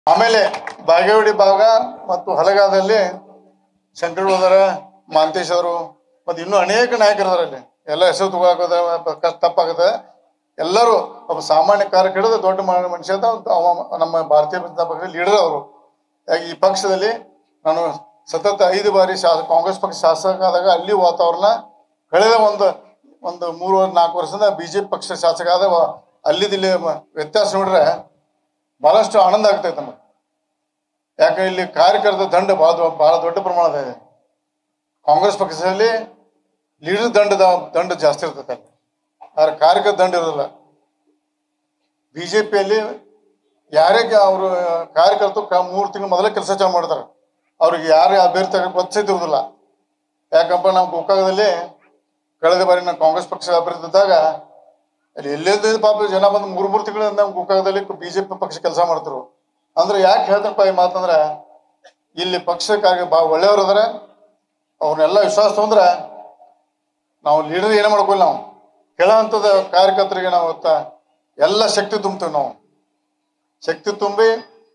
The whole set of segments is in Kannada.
ಆಮೇಲೆ ಬಾಗೇವಾಡಿ ಭಾಗ ಮತ್ತು ಹಲಗಾದಲ್ಲಿ ಶಂಕರ್ ಹೋದಾರ ಮಾಂತೇಶ್ ಅವರು ಮತ್ತು ಇನ್ನೂ ಅನೇಕ ನಾಯಕರು ಅದಾರ ಅಲ್ಲಿ ಎಲ್ಲ ಹೆಸರು ತಗೋದ ಕಷ್ಟ ತಪ್ಪಾಗದ ಎಲ್ಲರೂ ಒಬ್ಬ ಸಾಮಾನ್ಯ ಕಾರ್ಯಕರ್ತದ ದೊಡ್ಡ ಮ- ಮನುಷ್ಯ ಅಂತ ಅವ ನಮ್ಮ ಭಾರತೀಯ ಜನತಾ ಪಕ್ಷದ ಲೀಡರ್ ಅವರು ಹಾಗಾಗಿ ಈ ಪಕ್ಷದಲ್ಲಿ ನಾನು ಸತತ ಐದು ಬಾರಿ ಶಾ ಕಾಂಗ್ರೆಸ್ ಪಕ್ಷ ಶಾಸಕ ಆದಾಗ ಅಲ್ಲಿ ವಾತಾವರಣ ಕಳೆದ ಒಂದು ಒಂದು ಮೂರು ನಾಲ್ಕು ವರ್ಷದಿಂದ ಬಿಜೆಪಿ ಪಕ್ಷ ಶಾಸಕ ಆದ ಅಲ್ಲಿದಿಲ್ಲಿ ವ್ಯತ್ಯಾಸ ನೋಡ್ರೆ ಬಹಳಷ್ಟು ಆನಂದ ಆಗ್ತೈತೆ ನಮಗೆ ಯಾಕೆ ಇಲ್ಲಿ ಕಾರ್ಯಕರ್ತರ ದಂಡ ಬಹಳ ದೊ- ಬಹಳ ದೊಡ್ಡ ಪ್ರಮಾಣದ ಇದೆ ಕಾಂಗ್ರೆಸ್ ಪಕ್ಷದಲ್ಲಿ ಲೀಡರ್ ದಂಡದ ದಂಡ ಜಾಸ್ತಿ ಇರ್ತೈತೆ ಅಲ್ಲಿ ಆದ್ರೆ ಕಾರ್ಯಕರ್ತ ದಂಡ ಇರೋದಿಲ್ಲ ಬಿಜೆಪಿಯಲ್ಲಿ ಯಾರೇ ಅವರು ಕಾರ್ಯಕರ್ತರು ಕ ಮೂರು ತಿಂಗಳು ಮೊದಲೇ ಕೆಲಸ ಚಾಲು ಮಾಡ್ತಾರೆ ಅವ್ರಿಗೆ ಯಾರೇ ಅಭ್ಯರ್ಥಿ ಗೊತ್ತಿರೋದಿಲ್ಲ ಯಾಕಪ್ಪ ನಾವು ಗೋಕಾಕದಲ್ಲಿ ಕಳೆದ ಬಾರಿ ನಾವು ಕಾಂಗ್ರೆಸ್ ಪಕ್ಷದ ಅಭ್ಯರ್ಥಿ ಇದ್ದಾಗ ಅಲ್ಲಿ ಎಲ್ಲೆದ್ದು ಪಾಪ ಜನ ಬಂದು ಮೂರು ಮೂರು ತಿಂಗಳಿಂದ ನಾವು ಗೋಕಾಕದಲ್ಲಿ ಬಿಜೆಪಿ ಪಕ್ಷ ಕೆಲಸ ಮಾಡ್ತಿರು ಅಂದ್ರೆ ಯಾಕೆ ಹೇಳ್ತಾರಪ್ಪ ಈ ಮಾತಂದ್ರೆ ಇಲ್ಲಿ ಪಕ್ಷ ಕಾರ್ಯ ಭಾಳ ಒಳ್ಳೆಯವ್ರು ಅದಾರ ಅವ್ರನ್ನೆಲ್ಲ ವಿಶ್ವಾಸ ತೊಂದ್ರೆ ನಾವು ಲೀಡರ್ ಏನೇ ಮಾಡ್ಕೊಳ್ಳಿ ನಾವು ಕೆಳಹಂತದ ಕಾರ್ಯಕರ್ತರಿಗೆ ನಾವು ಇವತ್ತ ಎಲ್ಲ ಶಕ್ತಿ ತುಂಬ್ತೀವಿ ನಾವು ಶಕ್ತಿ ತುಂಬಿ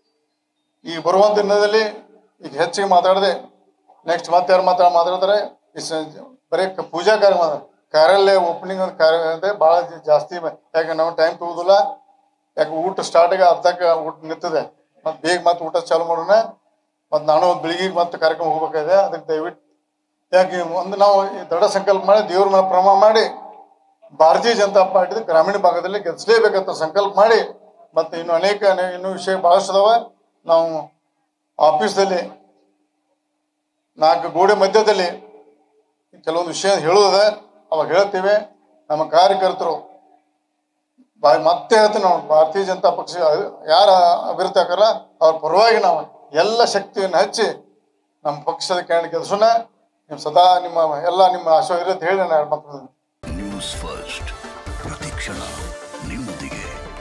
ಈ ಬರುವಂತ ದಿನದಲ್ಲಿ ಈಗ ಹೆಚ್ಚಿಗೆ ಮಾತಾಡದೆ ನೆಕ್ಸ್ಟ್ ಮತ್ತೆ ಯಾರು ಮಾತಾಡ ಮಾತಾಡ್ತಾರೆ ಈ ಸ- ಬರೀ ಕ- ಪೂಜಾ ಕಾರ್ಯ ಮಾಡ ಕಾರ್ಯಾಲಯ ಓಪನಿಂಗ್ ಕಾರ್ಯ ಅಂದ್ರೆ ಭಾಳ ಜಾಸ್ತಿ ಮ- ಯಾಕೆ ನಾವು ಟೈಮ್ ತಗೋದಿಲ್ಲ ಯಾಕೆ ಊಟ ಸ್ಟಾರ್ಟಿಗೆ ಅರ್ಧಕ್ಕೆ ಊಟ ನಿಂತದೆ ಮತ್ತೆ ಬೇಗ ಮತ್ತೆ ಊಟ ಚಾಲು ಮಾಡೋಣ ಮತ್ತೆ ನಾನು ಬೆಳಿಗ್ಗೆ ಮತ್ತೆ ಕಾರ್ಯಕ್ರಮ ಹೋಗ್ಬೇಕಾಗಿದೆ ಅದಕ್ಕೆ ದಯವಿಟ್ಟು ಯಾಕೆ ಒಂದು ನಾವು ಈ ದೃಢ ಸಂಕಲ್ಪ ಮಾಡಿ ದೇವ್ರ ಮೇಲೆ ಪ್ರಮಾಣ ಮಾಡಿ ಭಾರತೀಯ ಜನತಾ ಪಾರ್ಟಿ ಗ್ರಾಮೀಣ ಭಾಗದಲ್ಲಿ ಗೆಲ್ಲಿಸಲೇಬೇಕಂತ ಸಂಕಲ್ಪ ಮಾಡಿ ಮತ್ತೆ ಇನ್ನು ಅನೇಕ ಅನೇ- ಇನ್ನೂ ವಿಷಯ ಬಹಳಷ್ಟು ಅದಾವ ನಾವು ಆಫೀಸ್ದಲ್ಲಿ ನಾಲ್ಕು ಗೋಡೆ ಮಧ್ಯದಲ್ಲಿ ಕೆಲವೊಂದು ವಿಷಯ ಹೇಳೋದ ಅವಾಗ ಹೇಳ್ತೀವಿ ನಮ್ಮ ಕಾರ್ಯಕರ್ತರು ಬಾ- ಮತ್ತೆ ಹೇಳ್ತೀನಿ ನಾವು ಭಾರತೀಯ ಜನತಾ ಪಕ್ಷ ಯಾರ ಅಭ್ಯರ್ಥಿ ಹಾಕಲ್ಲ ಅವ್ರ ಪರವಾಗಿ ನಾವು ಎಲ್ಲ ಶಕ್ತಿಯನ್ನು ಹಚ್ಚಿ ನಮ್ಮ ಪಕ್ಷದ ಕ್ಯಾಂಡ್ ಗೆಲ್ಸೋಣ ನೀವು ಸದಾ ನಿಮ್ಮ ಎಲ್ಲ ನಿಮ್ಮ ಆಶೀರ್ವಾದ ಇರುತ್ತೆ ಹೇಳಿ ನಾನು ಮಾತಾಡ್ತೀನಿ ನ್ಯೂಸ್ ಫಸ್ಟ್ ಪ್ರತಿಕ್ಷಣ ನಿಮ್ಮೊಂದಿಗೆ